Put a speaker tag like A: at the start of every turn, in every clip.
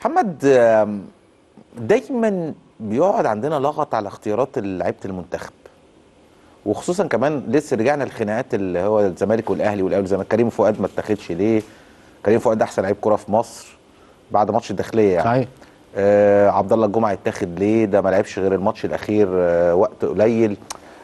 A: محمد آم، دايما بيقعد عندنا لغط على اختيارات لعيبه المنتخب وخصوصا كمان لسه رجعنا الخناقات اللي هو الزمالك والاهلي والاهلي والزمالك كريم فؤاد ما اتاخدش ليه كريم فؤاد ده احسن لعيب كره في مصر بعد ماتش الداخليه يعني
B: صحيح
A: آه عبد الله الجمعه يتاخد ليه ده ما لعبش غير الماتش الاخير آه وقت قليل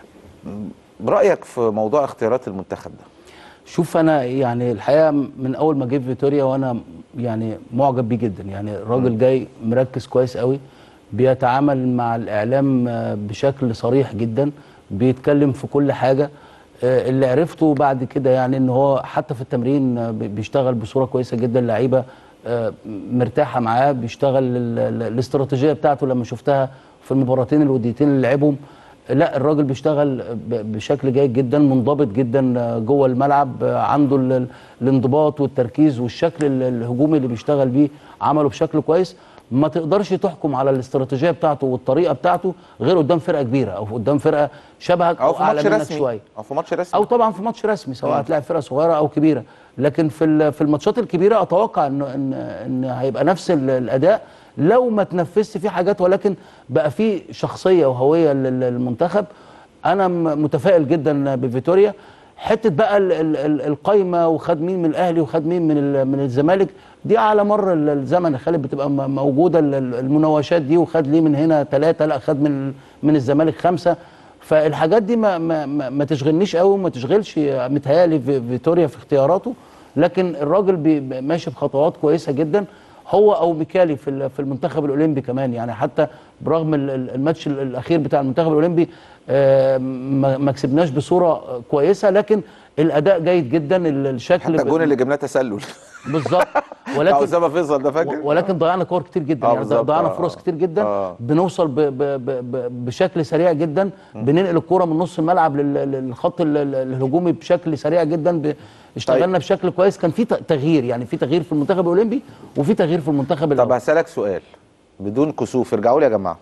A: رايك في موضوع اختيارات المنتخب ده
B: شوف انا يعني الحقيقه من اول ما جه فيتوريا وانا يعني معجب بيه جدا يعني الراجل جاي مركز كويس قوي بيتعامل مع الاعلام آه، بشكل صريح جدا بيتكلم في كل حاجه آه، اللي عرفته بعد كده يعني ان هو حتى في التمرين آه، بي- بيشتغل بصوره كويسه جدا اللعيبه آه، مرتاحه معاه بيشتغل ال- ال- الاستراتيجيه بتاعته لما شفتها في المباراتين الوديتين اللي لعبهم لا الراجل بيشتغل ب- بشكل جيد جدا منضبط جدا جوه الملعب عنده ال- ال- الانضباط والتركيز والشكل ال- الهجومي اللي بيشتغل بيه عمله بشكل كويس ما تقدرش تحكم على الاستراتيجيه بتاعته والطريقه بتاعته غير قدام فرقه كبيره او قدام فرقه شبهك
A: او
B: او,
A: في
B: اعلى
A: ماتش
B: منك
A: رسمي
B: شويه
A: او في ماتش رسمي
B: او طبعا في ماتش رسمي سواء هتلاعب فرقه صغيره او كبيره لكن في ال- في الماتشات الكبيره اتوقع ان ان ان هيبقى نفس ال- الاداء لو ما تنفذش فيه حاجات ولكن بقى فيه شخصيه وهويه لل- للمنتخب انا م- متفائل جدا بفيتوريا حته بقى ال- ال- ال- القايمه وخد مين من الاهلي وخد مين من ال- من الزمالك دي على مر ال- الزمن يا خالد بتبقى م- موجوده ال- ال- المناوشات دي وخد ليه من هنا ثلاثه لا خد من من الزمالك خمسه فالحاجات دي ما ما ما, ما تشغلنيش قوي وما تشغلش متهيألي في- فيتوريا في اختياراته لكن الراجل بي ماشي بخطوات كويسه جدا هو او ميكالي في ال- في المنتخب الاولمبي كمان يعني حتى برغم ال- ال- الماتش ال- الاخير بتاع المنتخب الاولمبي آه، ما ما كسبناش بصوره كويسه لكن الاداء جيد جدا ال- الشكل
A: حتى الجون اللي جبناه تسلل
B: بالظبط
A: بتاع
B: ولكن
A: اسامه فيصل ده فاكر
B: و- ولكن ضيعنا كور كتير جدا
A: آه
B: يعني
A: بالظبط،
B: ضيعنا
A: آه،
B: فرص
A: آه.
B: كتير جدا
A: آه.
B: بنوصل ب ب ب ب بشكل سريع جدا بننقل الكوره من نص الملعب لل- للخط ال- ال- الهجومي بشكل سريع جدا ب- اشتغلنا بشكل كويس كان في ت- تغيير يعني في تغيير في المنتخب الاولمبي وفي تغيير في المنتخب
A: طب
B: الاول
A: هسألك سؤال بدون كسوف ارجعوا لي يا جماعه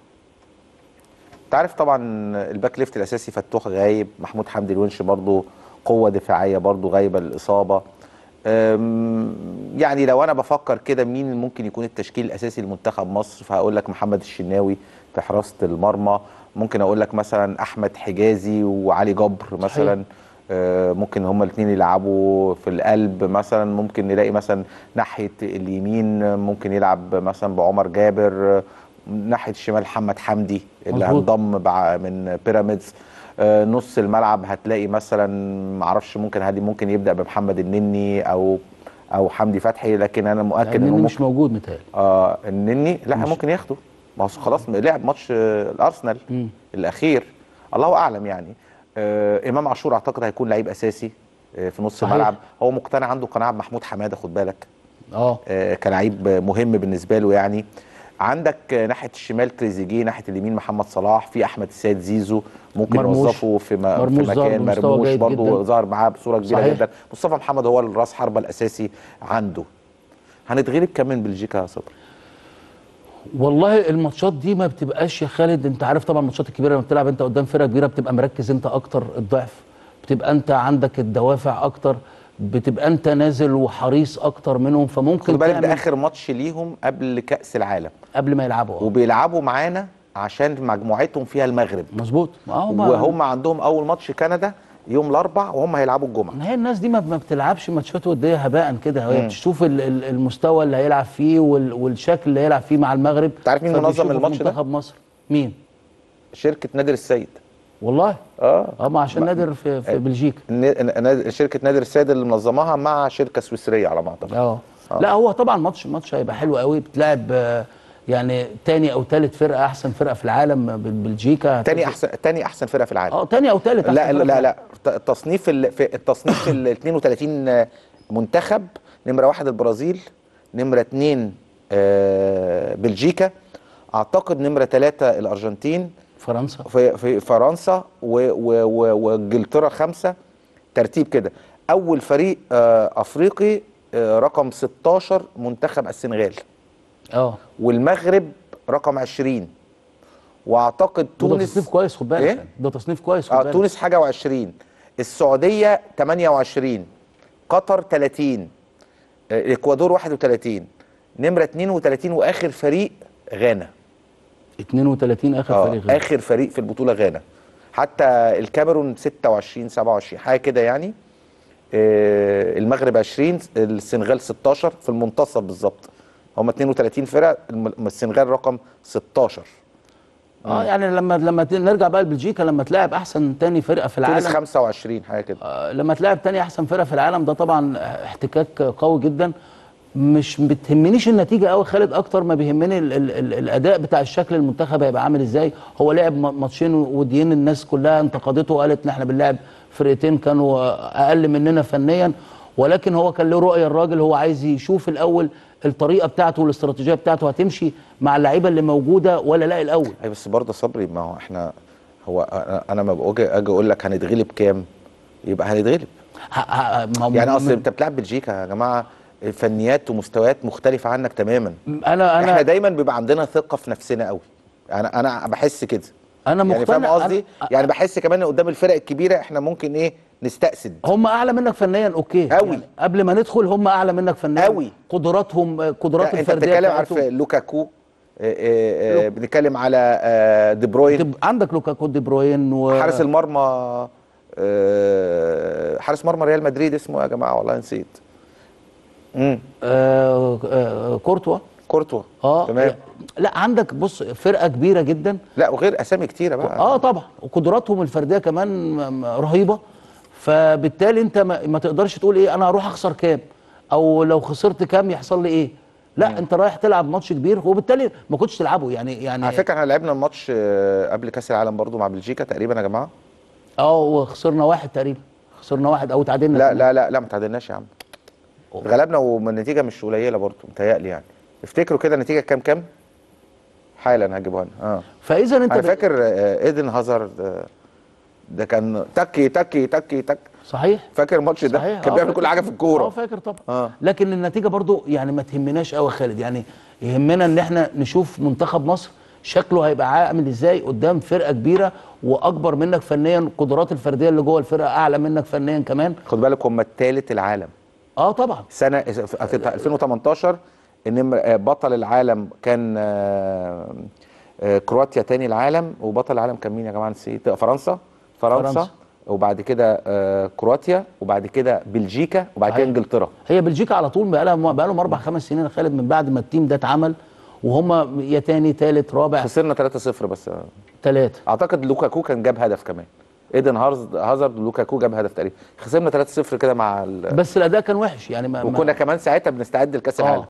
A: انت عارف طبعا الباك ليفت الاساسي فتوح غايب محمود حمدي الونش برضو قوه دفاعيه برضو غايبه الاصابه أم، يعني لو انا بفكر كده مين ممكن يكون التشكيل الاساسي لمنتخب مصر فهقول لك محمد الشناوي في حراسه المرمى ممكن اقول لك مثلا احمد حجازي وعلي جبر مثلا آه، ممكن هما الاثنين يلعبوا في القلب مثلا ممكن نلاقي مثلا ناحيه اليمين آه، ممكن يلعب مثلا بعمر جابر آه، ناحيه الشمال محمد حمدي اللي
B: مظبوط.
A: هنضم بع- من بيراميدز آه، نص الملعب هتلاقي مثلا معرفش ممكن هادي ممكن يبدا بمحمد النني او او حمدي فتحي لكن انا مؤكد
B: لان
A: انه
B: مش
A: ممكن
B: موجود متهيألي
A: اه النني لا
B: مش-
A: ممكن ياخده ما هو خلاص لعب ماتش آه، الارسنال
B: مم.
A: الاخير الله اعلم يعني آه امام عاشور اعتقد هيكون لعيب اساسي آه في نص
B: صحيح.
A: الملعب هو مقتنع عنده قناعه بمحمود حماده خد بالك
B: اه
A: آه كلاعب مهم بالنسبه له يعني عندك آه، ناحيه الشمال تريزيجيه ناحيه اليمين محمد صلاح في احمد السيد زيزو ممكن
B: مرموش.
A: يوظفه في, م... في
B: مرموش ظهر
A: مكان
B: بمستوى
A: مرموش
B: جيد
A: برضه
B: جداً.
A: ظهر معاه بصوره كبيره
B: صحيح.
A: جدا مصطفى محمد هو الراس حربه الاساسي عنده هنتغلب كام من بلجيكا يا صبري
B: والله الماتشات دي ما بتبقاش يا خالد انت عارف طبعا الماتشات الكبيره لما بتلعب انت قدام فرقه كبيره بتبقى مركز انت اكتر الضعف بتبقى انت عندك الدوافع اكتر بتبقى انت نازل وحريص اكتر منهم فممكن
A: خد بالك
B: تعمل
A: ده اخر ماتش ليهم قبل كاس العالم
B: قبل ما يلعبوا اه
A: وبيلعبوا معانا عشان مجموعتهم فيها المغرب
B: مظبوط اه ما-
A: وهم عندهم اول ماتش كندا يوم الاربع وهم هيلعبوا الجمعه
B: ما هي الناس دي ما ما بتلعبش ماتشات وديه هباء كده هي بتشوف ال- ال- المستوى اللي هيلعب فيه وال- والشكل اللي هيلعب فيه مع المغرب
A: انت عارف مين منظم
B: فبيشوفوا في
A: الماتش ده؟
B: منتخب مصر مين
A: شركه نادر السيد
B: والله
A: اه
B: اه ما عشان نادر في, في بلجيكا
A: ن- ن- شركه نادر السيد اللي منظماها مع شركه سويسريه على ما اعتقد
B: اه لا هو طبعا ماتش ماتش هيبقى حلو قوي بتلعب آه، يعني تاني او تالت فرقه احسن فرقه في العالم بل- بلجيكا
A: تاني احسن تاني احسن فرقه في العالم
B: اه تاني او تالت أحسن
A: لا
B: فرقة في
A: لا
B: العالم.
A: لا الت- التصنيف ال... في التصنيف ال 32 منتخب نمره واحد البرازيل نمره اتنين آه، بلجيكا اعتقد نمره ثلاثه الارجنتين
B: فرنسا
A: في في فرنسا و- و- و- وانجلترا خمسه ترتيب كده اول فريق آه، افريقي آه، رقم 16 منتخب السنغال
B: اه
A: والمغرب رقم 20 واعتقد
B: ده
A: تونس
B: تصنيف كويس خد بالك
A: إيه؟
B: يعني. ده تصنيف كويس خد
A: اه
B: بالك
A: تونس حاجه و20 السعوديه 28 قطر 30 آه، الاكوادور 31 نمره 32 واخر فريق غانا
B: 32 اخر
A: اه
B: فريق غير.
A: اخر فريق في البطوله غانا حتى الكاميرون 26 27 حاجه كده يعني آه، المغرب 20 السنغال 16 في المنتصف بالظبط هم 32 فرقه الم- السنغال رقم 16
B: اه يعني لما لما ت- نرجع بقى لبلجيكا لما تلاعب احسن تاني فرقه في
A: تونس
B: العالم
A: 25 حاجه كده
B: آه، لما تلاعب تاني احسن فرقه في العالم ده طبعا احتكاك قوي جدا مش بتهمنيش النتيجه قوي خالد اكتر ما بيهمني ال ال ال الاداء بتاع الشكل المنتخب هيبقى عامل ازاي هو لعب م- ماتشين وديين الناس كلها انتقدته وقالت ان احنا بنلعب فرقتين كانوا اقل مننا فنيا ولكن هو كان له رؤيه الراجل هو عايز يشوف الاول الطريقه بتاعته والاستراتيجيه بتاعته هتمشي مع اللعيبه اللي موجوده ولا لا الاول
A: اي بس برضه صبري ما هو احنا هو أنا- انا ما باجي اجي اقول لك هنتغلب كام يبقى هنتغلب
B: ه- ه- ما هو
A: يعني
B: من-
A: اصل انت بتلعب بلجيكا يا جماعه فنيات ومستويات مختلفه عنك تماما
B: انا
A: احنا
B: انا
A: دايما بيبقى عندنا ثقه في نفسنا قوي انا انا بحس كده
B: انا
A: يعني فاهم
B: مقتنع
A: قصدي
B: أنا-
A: يعني بحس كمان ان قدام الفرق الكبيره احنا ممكن ايه نستأسد
B: هم اعلى منك فنيا اوكي
A: أوي.
B: يعني قبل ما ندخل هم اعلى منك فنيا
A: أوي.
B: قدراتهم قدرات
A: لا، انت
B: الفرديه
A: بتتكلم عارف
B: بتاعتهم.
A: لوكاكو آه، آه، آه، بنتكلم على آه، دي بروين
B: تب- عندك لوكاكو دي بروين و...
A: حارس المرمى آه، حارس مرمى ريال مدريد اسمه يا جماعه والله نسيت امم
B: آه آه كورتوا
A: كورتوا
B: اه
A: تمام
B: لا عندك بص فرقه كبيره جدا
A: لا وغير اسامي كتيره بقى
B: اه طبعا وقدراتهم الفرديه كمان م- م- رهيبه فبالتالي انت ما, ما تقدرش تقول ايه انا هروح اخسر كام او لو خسرت كام يحصل لي ايه لا انت رايح تلعب ماتش كبير وبالتالي ما كنتش تلعبه يعني يعني
A: على فكره احنا لعبنا الماتش آه، قبل كاس العالم برضو مع بلجيكا تقريبا يا جماعه
B: اه وخسرنا واحد تقريبا خسرنا واحد او تعادلنا
A: لا
B: كمان.
A: لا لا لا ما تعادلناش يا عم غلبنا والنتيجه مش قليله برضو متهيألي يعني افتكروا كده النتيجه كام كام حالا هجيبها لنا اه
B: فاذا انت
A: انا
B: ب-
A: فاكر آه، ايدن هازارد آه، ده كان تكي تكي تكي تك
B: صحيح
A: فاكر الماتش ده
B: صحيح
A: كان
B: آه،
A: بيعمل
B: فاكر.
A: كل حاجه في
B: اه
A: الكوره
B: فاكر طبعا
A: آه.
B: لكن النتيجه برضو يعني ما تهمناش قوي يا خالد يعني يهمنا ان احنا نشوف منتخب مصر شكله هيبقى عامل ازاي قدام فرقه كبيره واكبر منك فنيا القدرات الفرديه اللي جوه الفرقه اعلى منك فنيا كمان
A: خد بالك هم الثالث العالم
B: اه طبعا
A: سنه في 2018 النمر آه، بطل العالم كان آه، آه، كرواتيا تاني العالم وبطل العالم كان مين يا جماعه نسيت فرنسا فرنسا,
B: فرنسا.
A: وبعد كده آه، كرواتيا وبعد كده بلجيكا وبعد كده
B: صحيح.
A: انجلترا
B: هي بلجيكا على طول بقى لهم بقى لهم اربع خمس سنين يا خالد من بعد ما التيم ده اتعمل وهم يا تاني تالت رابع
A: خسرنا 3-0 بس آه،
B: تلاته
A: اعتقد لوكاكو كان جاب هدف كمان ايدن هارز- هازارد ولوكاكو جاب هدف تقريبا خسرنا 3-0 كده مع ال...
B: بس الاداء كان وحش يعني ما ما-
A: وكنا كمان ساعتها بنستعد لكاس العالم
B: اه